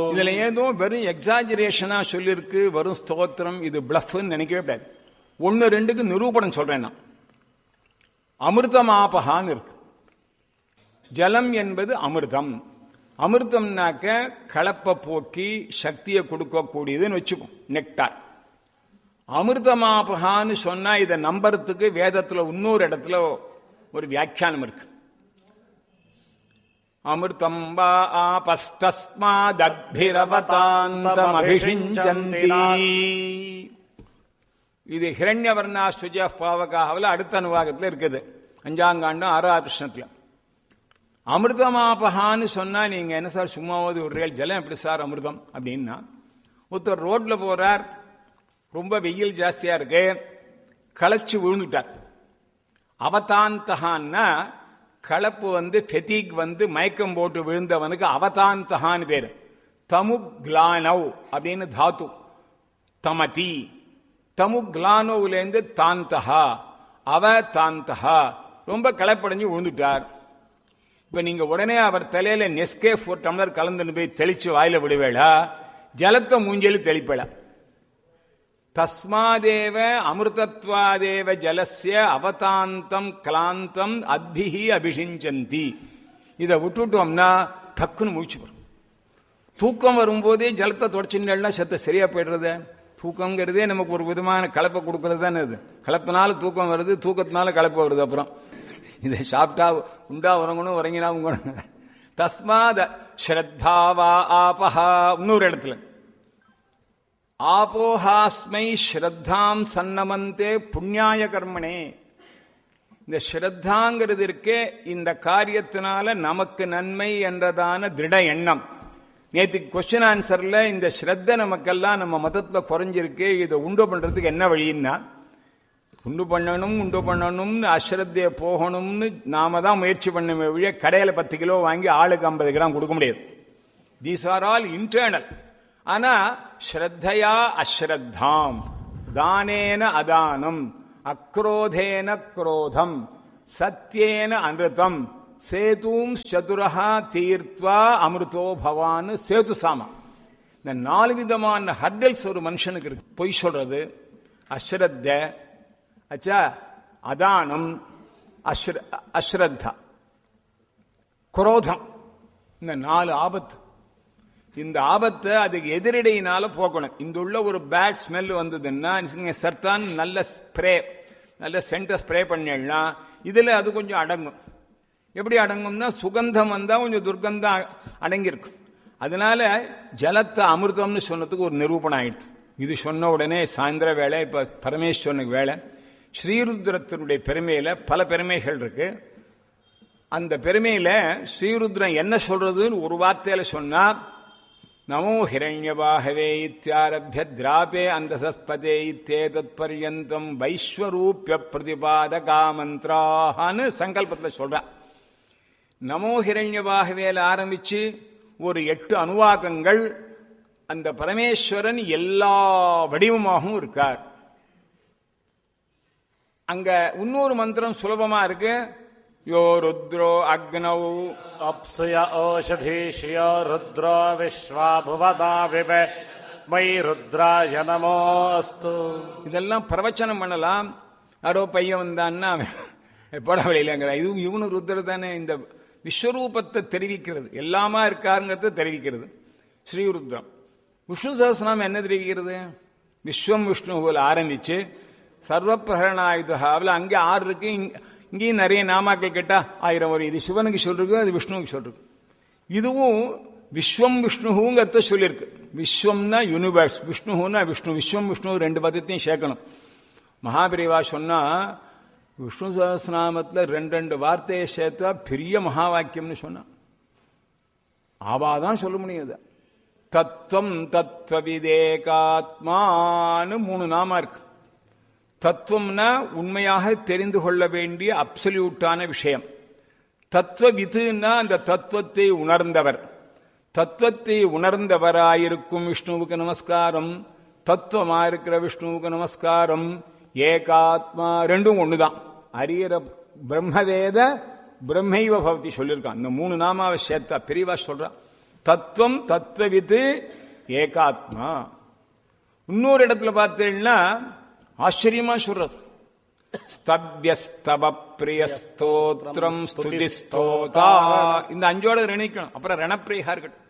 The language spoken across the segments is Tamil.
இதுல ஏதோ வெறும் எக்ஸாஜரேஷனா சொல்லியிருக்கு வெறும் ஸ்தோத்திரம் இது பிளஃப்னு நினைக்கவே கூடாது ஒன்னு ரெண்டுக்கு நிரூபணம் சொல்றேன் நான் அமிர்தமாபகான்னு இருக்கு ஜலம் என்பது அமிர்தம் அமிர்தம்னாக்க கலப்பை போக்கி சக்தியை கொடுக்கக்கூடியதுன்னு வச்சுப்போம் நெக்டார் அமிர்தமாபகான்னு சொன்னா இதை நம்புறதுக்கு வேதத்துல இன்னொரு இடத்துல ஒரு வியாக்கியானம் இருக்கு அமிர்தம் வா ஆபஸ்தஸ்மாதத்பிரவதாந்தமபிஷிஞ்சந்தி இது ஹிரண்யவர்ணா சுஜ பாவகாவில் அடுத்த அனுவாகத்தில் இருக்குது அஞ்சாங்காண்டம் ஆறாவது பிரஷ்னத்துல அமிர்தமாபகான்னு சொன்னா நீங்க என்ன சார் சும்மாவது விடுறீர்கள் ஜலம் எப்படி சார் அமிர்தம் அப்படின்னா ஒருத்தர் ரோட்ல போறார் ரொம்ப வெயில் ஜாஸ்தியா இருக்கு களைச்சு விழுந்துட்டார் அவதாந்தகான்னா கலப்பு வந்து ஃபெட்டிக் வந்து மயக்கம் போட்டு விழுந்தவனுக்கு அவதாந்தகான்னு பேரு தமுக்லானவ் அப்படின்னு தாத்து தமதி தமுக்லானோவிலேருந்து தாந்தகா அவ தாந்தகா ரொம்ப களைப்படைஞ்சு விழுந்துட்டார் இப்ப நீங்க உடனே அவர் தலையில நெஸ்கே ஃபோர் டம்ளர் கலந்துன்னு போய் தெளிச்சு வாயில விடுவேளா ஜலத்தை மூஞ்சலி தெளிப்பேளா தஸ்மாதேவ அமிர்தத்வாதேவ ஜலஸ்ய அவதாந்தம் கிளாந்தம் அத்பிஹி அபிஷிஞ்சந்தி இதை விட்டுட்டோம்னா டக்குன்னு மூச்சு வரும் தூக்கம் வரும்போதே ஜலத்தை தொடச்சுன்னா சத்த சரியா போயிடுறது தூக்கங்கிறதே நமக்கு ஒரு விதமான கலப்பை கொடுக்கறது தானே இது கலப்பினால தூக்கம் வருது தூக்கத்தினால கலப்பு வருது அப்புறம் இதை சாப்பிட்டா உண்டா உறங்கணும் உறங்கினா உங்கணும் தஸ்மாத ஸ்ரத்தாவா ஆபஹா இன்னொரு இடத்துல ஆபோஹாஸ்மை ஸ்ரத்தாம் சன்னமந்தே புண்ணியாய கர்மனே இந்த ஸ்ரத்தாங்கிறது இருக்கே இந்த காரியத்தினால நமக்கு நன்மை என்றதான திருட எண்ணம் நேற்று கொஸ்டின் ஆன்சர்ல இந்த ஸ்ரத்த நமக்கெல்லாம் நம்ம மதத்துல குறைஞ்சிருக்கு இதை உண்டு பண்றதுக்கு என்ன வழின்னா உண்டு பண்ணணும் உண்டு பண்ணணும்னு அஸ்ரத்தைய போகணும்னு நாம தான் முயற்சி பண்ண வழிய கடையில பத்து கிலோ வாங்கி ஆளுக்கு ஐம்பது கிராம் கொடுக்க முடியாது தீஸ் ஆர் ஆல் இன்டர்னல் ஆனா ஸ்ரத்தையா அஸ்ரத்தாம் தானேன அதானம் அக்ரோதேன குரோதம் சத்தியேன அமிர்தம் சேதும் சதுரஹா தீர்த்வா அமிர்தோ பவான்னு சேது சாமா இந்த நாலு விதமான ஹர்டல்ஸ் ஒரு மனுஷனுக்கு இருக்கு பொய் சொல்றது அஸ்ரத்த அச்சா அதானம் அஸ்ர அஸ்ரத்தா குரோதம் இந்த நாலு ஆபத்து இந்த ஆபத்தை அதுக்கு எதிரடையினால போக்கணும் இந்த உள்ள ஒரு பேட் ஸ்மெல் வந்ததுன்னா நீங்க சர்தான் நல்ல ஸ்ப்ரே நல்ல சென்டை ஸ்ப்ரே பண்ணிடலாம் இதுல அது கொஞ்சம் அடங்கும் எப்படி அடங்கும்னா சுகந்தம் வந்தா கொஞ்சம் துர்கந்தம் அடங்கியிருக்கும் அதனால ஜலத்தை அமிர்தம்னு சொன்னதுக்கு ஒரு நிரூபணம் ஆயிடுது இது சொன்ன உடனே சாயந்தர வேலை இப்ப பரமேஸ்வரனுக்கு வேலை ஸ்ரீருத்ரத்தினுடைய பெருமையில பல பெருமைகள் இருக்கு அந்த பெருமையில ஸ்ரீருத்ரன் என்ன சொல்றதுன்னு ஒரு வார்த்தையில சொன்னா நமோ ஹிரண்யபாகவே இத்தியாரபிய திராபே அந்தசஸ்பதே இத்தேதத் பர்யந்தம் வைஸ்வரூபிய பிரதிபாத காமந்திரான்னு சங்கல்பத்தில் சொல்ற நமோ ஹிரண்யபாகவேல ஆரம்பிச்சு ஒரு எட்டு அணுவாக்கங்கள் அந்த பரமேஸ்வரன் எல்லா வடிவமாகவும் இருக்கார் அங்க இன்னொரு மந்திரம் சுலபமா இருக்கு யோ ருத்ரோ அக்னௌ अप्सुय ओषधीष्यो रुद्रो विश्वा भुवदा विव मयि रुद्राय नमोऽस्तु இதெல்லாம் பிரவச்சனம் பண்ணலாம் யாரோ பையன் வந்தான்னா போட வழியிலங்கிற இது இவனு ருத்ர தானே இந்த விஸ்வரூபத்தை தெரிவிக்கிறது எல்லாமா இருக்காருங்கிறத தெரிவிக்கிறது ஸ்ரீருத்ரம் விஷ்ணு சகசிரநாமம் என்ன தெரிவிக்கிறது விஸ்வம் விஷ்ணு போல ஆரம்பிச்சு சர்வ பிரகரணாயுதாவில் அங்கே ஆறு இருக்கு இங்க- இங்கேயும் நிறைய நாமாக்கள் கேட்டா ஆயிரம் வரும் இது சிவனுக்கு சொல்றது அது விஷ்ணுவுக்கு சொல்றது இதுவும் விஸ்வம் விஷ்ணுங்கிறத சொல்லியிருக்கு விஸ்வம்னா யூனிவர்ஸ் விஷ்ணுன்னா விஷ்ணு விஸ்வம் விஷ்ணு ரெண்டு பதத்தையும் சேர்க்கணும் மகாபிரிவா சொன்னா விஷ்ணு சகஸ்நாமத்துல ரெண்டு ரெண்டு வார்த்தையை சேர்த்தா பெரிய மகா வாக்கியம்னு சொன்னா ஆவாதான் சொல்ல முடியாது தத்துவம் தத்துவ விதேகாத்மான்னு மூணு நாமா இருக்கு தத்துவம்னா உண்மையாக தெரிந்து கொள்ள வேண்டிய அப்சல்யூட்டான விஷயம் தத்துவ விதுன்னா அந்த தத்துவத்தை உணர்ந்தவர் தத்துவத்தை உணர்ந்தவராயிருக்கும் விஷ்ணுவுக்கு நமஸ்காரம் தத்துவமா இருக்கிற விஷ்ணுவுக்கு நமஸ்காரம் ஏகாத்மா ரெண்டும் ஒண்ணுதான் அரியற பிரம்மவேத பிரம்மைவ பவதி சொல்லியிருக்கான் இந்த மூணு நாமாவை சேர்த்தா பெரியவா சொல்றா தத்துவம் தத்துவவித்து ஏகாத்மா இன்னொரு இடத்துல பார்த்தீங்கன்னா ஆச்சரியமா சொல்றது ஸ்தவ்யஸ்தவ பிரிய ஸ்தோத்திரம் ஸ்துதி ஸ்தோதா இந்த அஞ்சோட நினைக்கணும் அப்புறம் ரணப்பிரியா இருக்கட்டும்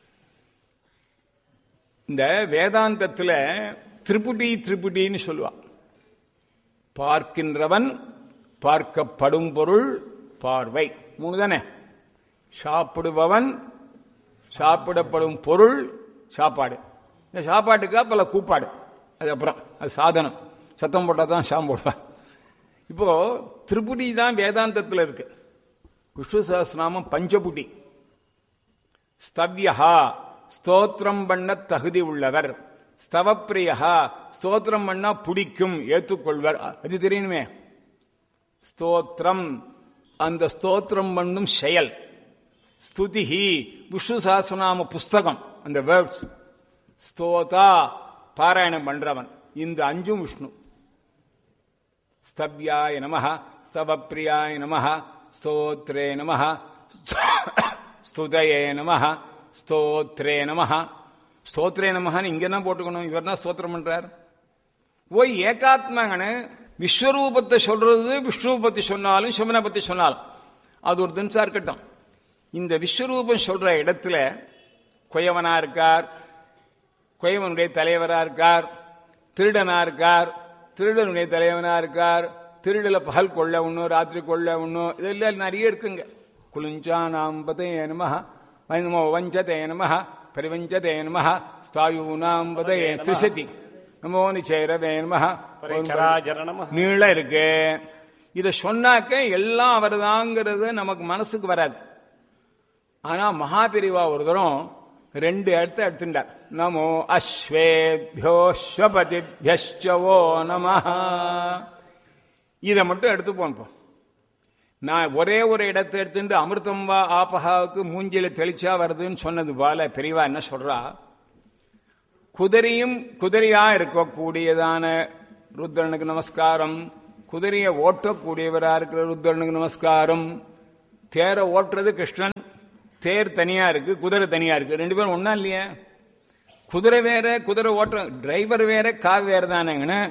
இந்த வேதாந்தத்துல திரிபுடி திரிபுடின்னு சொல்லுவா பார்க்கின்றவன் பார்க்கப்படும் பொருள் பார்வை மூணு தானே சாப்பிடுபவன் சாப்பிடப்படும் பொருள் சாப்பாடு இந்த சாப்பாட்டுக்கா பல கூப்பாடு அது அப்புறம் அது சாதனம் சத்தம் போட்டால் தான் சாம் போடுவான் இப்போ திரிபுடி தான் வேதாந்தத்தில் இருக்கு விஷ்ணு சஹஸ்ரநாமம் பஞ்சபுடி ஸ்தவ்யா ஸ்தோத்திரம் பண்ண தகுதி உள்ளவர் ஸ்தவப்பிரியா ஸ்தோத்திரம் பண்ணா பிடிக்கும் ஏற்றுக்கொள்வர் அது தெரியணுமே ஸ்தோத்திரம் அந்த ஸ்தோத்திரம் பண்ணும் செயல் ஸ்துதிஹி விஷ்ணு சஹஸ்ரநாம புஸ்தகம் அந்த வேர்ட்ஸ் ஸ்தோதா பாராயணம் பண்றவன் இந்த அஞ்சும் விஷ்ணு ஸ்தவ்யாய நம ஸ்தவப்பிரியாய நம ஸ்தோத்ரே நம ஸ்துதயே நம ஸ்தோத்ரே நம ஸ்தோத்ரே நமஹான்னு இங்க என்ன போட்டுக்கணும் இவர் தான் ஸ்தோத்திரம் பண்றார் ஓய் ஏகாத்மாங்கன்னு விஸ்வரூபத்தை சொல்றது விஷ்ணுவை பத்தி சொன்னாலும் சிவனை பத்தி சொன்னாலும் அது ஒரு தினசா இருக்கட்டும் இந்த விஸ்வரூபம் சொல்ற இடத்துல கொயவனா இருக்கார் கொயவனுடைய தலைவரா இருக்கார் திருடனா இருக்கார் திருடனுடைய தலைவனா இருக்கார் திருடல பகல் கொள்ள ஒன்றும் ராத்திரி கொள்ள ஒன்றும் இதெல்லாம் நிறைய இருக்குங்க குளிஞ்சானாம் பதே நம நமோ வஞ்சதே நம பரிவஞ்சதே நம ஸ்தாயூனாம் பதே திரிசதி நமோ நிச்சேரவே நம பரிச்சராஜர நம நீள இருக்கு இத சொன்னாக்க எல்லாம் அவர்தாங்கிறது நமக்கு மனசுக்கு வராது ஆனா மகாபிரிவா ஒரு தரம் ரெண்டு இடத்த எடுத்துட்டார் நமோ அஸ்வேபியோ ஸ்வபதிபியோ நம இதை மட்டும் எடுத்து போன்போம் நான் ஒரே ஒரு இடத்தை எடுத்துட்டு அமிர்தம் வா ஆபகாவுக்கு மூஞ்சில தெளிச்சா வருதுன்னு சொன்னது போல பெரியவா என்ன சொல்றா குதிரையும் குதிரையா இருக்கக்கூடியதான ருத்ரனுக்கு நமஸ்காரம் குதிரையை ஓட்டக்கூடியவரா இருக்கிற ருத்ரனுக்கு நமஸ்காரம் தேரை ஓட்டுறது கிருஷ்ணன் தேர் தனியா இருக்கு குதிரை தனியா இருக்கு ரெண்டு பேரும் ஒன்னா இல்லையா குதிரை வேற குதிரை ஓட்டுற டிரைவர் வேற கார் வேற தானேங்கன்னு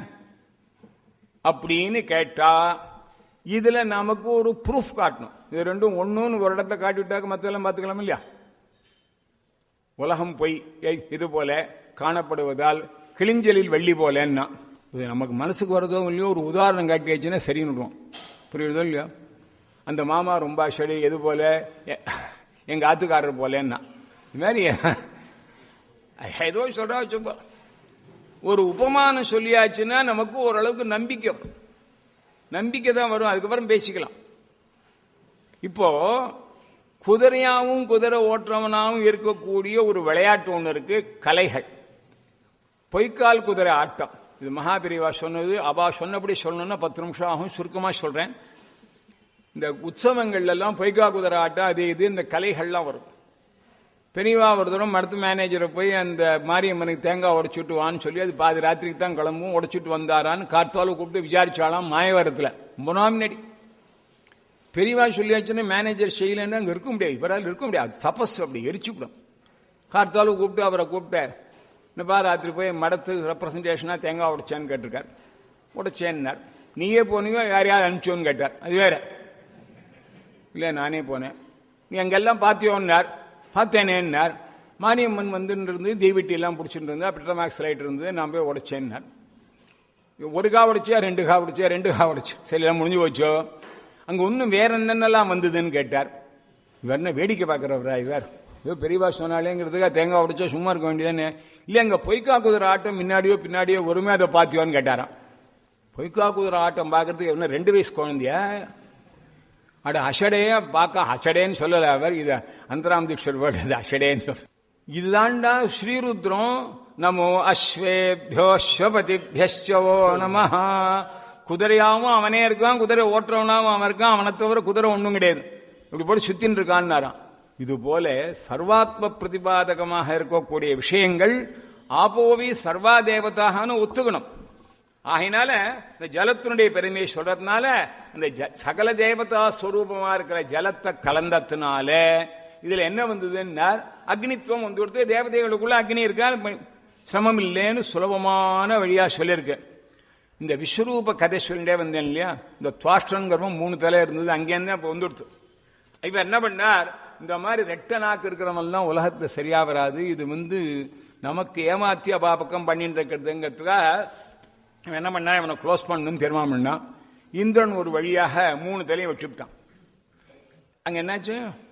அப்படின்னு கேட்டா இதுல நமக்கு ஒரு ப்ரூஃப் காட்டணும் இது ரெண்டும் ஒண்ணுன்னு ஒரு இடத்துல காட்டிவிட்டாக்க மத்தெல்லாம் பார்த்துக்கலாம் இல்லையா உலகம் பொய் ஏய், இது போல காணப்படுவதால் கிளிஞ்சலில் வெள்ளி போலன்னா இது நமக்கு மனசுக்கு வரதோ இல்லையோ ஒரு உதாரணம் காட்டி வச்சுன்னா சரின்னு விடுவோம் புரியுறதோ இல்லையோ அந்த மாமா ரொம்ப செடி எது போல எ- எங்க ஆத்துக்காரர் போலன்னா இது மாதிரி ஏதோ சொல்றா வச்சுப்போ ஒரு உபமானம் சொல்லியாச்சுன்னா நமக்கு ஓரளவுக்கு நம்பிக்கை வரும். நம்பிக்கை தான் வரும் அதுக்கப்புறம் பேசிக்கலாம் இப்போ குதிரையாவும் குதிரை ஓட்டுறவனாவும் இருக்கக்கூடிய ஒரு விளையாட்டு ஒன்று இருக்கு கலைகள் பொய்க்கால் குதிரை ஆட்டம் இது மகாபிரிவா சொன்னது அவா சொன்னபடி சொல்லணும்னா பத்து நிமிஷம் ஆகும் சுருக்கமா சொல்றேன் இந்த உற்சவங்கள்ல எல்லாம் பொய்க்கா குதிரை ஆட்டம் அது இது இந்த கலைகள்லாம் வரும் பெரியவா ஒரு தடவை மடத்து மேனேஜரை போய் அந்த மாரியம்மனுக்கு தேங்காய் உடைச்சுட்டு வான்னு சொல்லி அது பாதி ராத்திரிக்கு தான் கிளம்பும் உடைச்சுட்டு வந்தாரான்னு கார்த்தால கூப்பிட்டு விசாரிச்சாலாம் மாயவரத்தில் ரொம்ப நாள் முன்னாடி பெரியவா சொல்லியாச்சுன்னா மேனேஜர் செய்யலைன்னு அங்கே இருக்க முடியாது இவரால் இருக்க முடியாது தபஸ் அப்படி எரிச்சுவிடும் கார்த்தால கூப்பிட்டு அவரை கூப்பிட்டேன் என்னப்பா ராத்திரி போய் மடத்து ரெப்ரசன்டேஷனாக தேங்காய் உடைச்சேன்னு கேட்டிருக்கார் உடைச்சேன்னார் நீயே போனீங்க யாரையாவது அனுப்பிச்சோன்னு கேட்டார் அது வேற இல்லை நானே போனேன் நீ அங்கெல்லாம் பார்த்தியோன்னார் பார்த்தேனேன்னார் மாரியம்மன் வந்துன்னு இருந்து தீவெட்டி எல்லாம் பிடிச்சிட்டு இருந்தா பெட்ரோமேக்ஸ் லைட் இருந்தது நான் போய் உடைச்சேன்னார் ஒரு கா உடைச்சியா ரெண்டு கா உடைச்சியா ரெண்டு கா உடைச்சு சரி எல்லாம் முடிஞ்சு போச்சோ அங்க இன்னும் வேற என்னென்னலாம் வந்ததுன்னு கேட்டார் இவர் என்ன வேடிக்கை பார்க்குறவரா இவர் ஏதோ பெரியவா சொன்னாலேங்கிறதுக்காக தேங்காய் உடைச்சா சும்மா இருக்க வேண்டியதானே இல்லை அங்க பொய்க்கா குதிரை ஆட்டம் முன்னாடியோ பின்னாடியோ ஒருமே அதை பார்த்தியோன்னு கேட்டாராம் பொய்க்கா குதிரை ஆட்டம் பார்க்கறதுக்கு என்ன ரெண்டு வயசு குழந்தையா அட அஷடே பார்க்க அஷடேன்னு சொல்லல அவர் இது அந்தராம் தீட்சர் வேர்டு இது அஷடேன்னு சொல்ற இதுதான்டா ஸ்ரீருத்ரம் நமோ அஸ்வேபியோ ஸ்வபதிபியோ நம குதிரையாவும் அவனே இருக்கான் குதிரை ஓட்டுறவனாவும் அவன் இருக்கான் அவனை தவிர குதிரை ஒண்ணும் கிடையாது இப்படி போட்டு சுத்தின்னு இருக்கான்னாராம் இது போல சர்வாத்ம பிரதிபாதகமாக இருக்கக்கூடிய விஷயங்கள் ஆபோவி சர்வா தேவதாகனு ஒத்துக்கணும் ஆகையினால இந்த ஜலத்தினுடைய பெருமையை சொல்றதுனால அந்த ஜ- சகல தேவதா ஸ்வரூபமா இருக்கிற ஜலத்தை கலந்ததுனால இதுல என்ன வந்ததுன்னா அக்னித்துவம் வந்து கொடுத்து தேவதைகளுக்குள்ள அக்னி இருக்கா சிரமம் இல்லைன்னு சுலபமான வழியா சொல்லியிருக்கேன் இந்த விஸ்வரூப கதை சொல்லிட்டே வந்தேன் இல்லையா இந்த துவாஷ்டங்கிறவன் மூணு தலை இருந்தது அங்கேருந்து அப்போ வந்துடுத்து இப்ப என்ன பண்ணார் இந்த மாதிரி ரெட்ட நாக்கு இருக்கிறவங்கெல்லாம் உலகத்துல சரியா வராது இது வந்து நமக்கு ஏமாத்தி அபாபக்கம் பண்ணிட்டு இருக்கிறதுங்கிறதுக்காக இவன் என்ன பண்ணா இவனை க்ளோஸ் பண்ணணும்னு தீர்மானம் பண்ணான் இந்திரன் ஒரு வழியாக மூணு தலையும் வச்சுவிட்டான் அங்க என்னாச்சு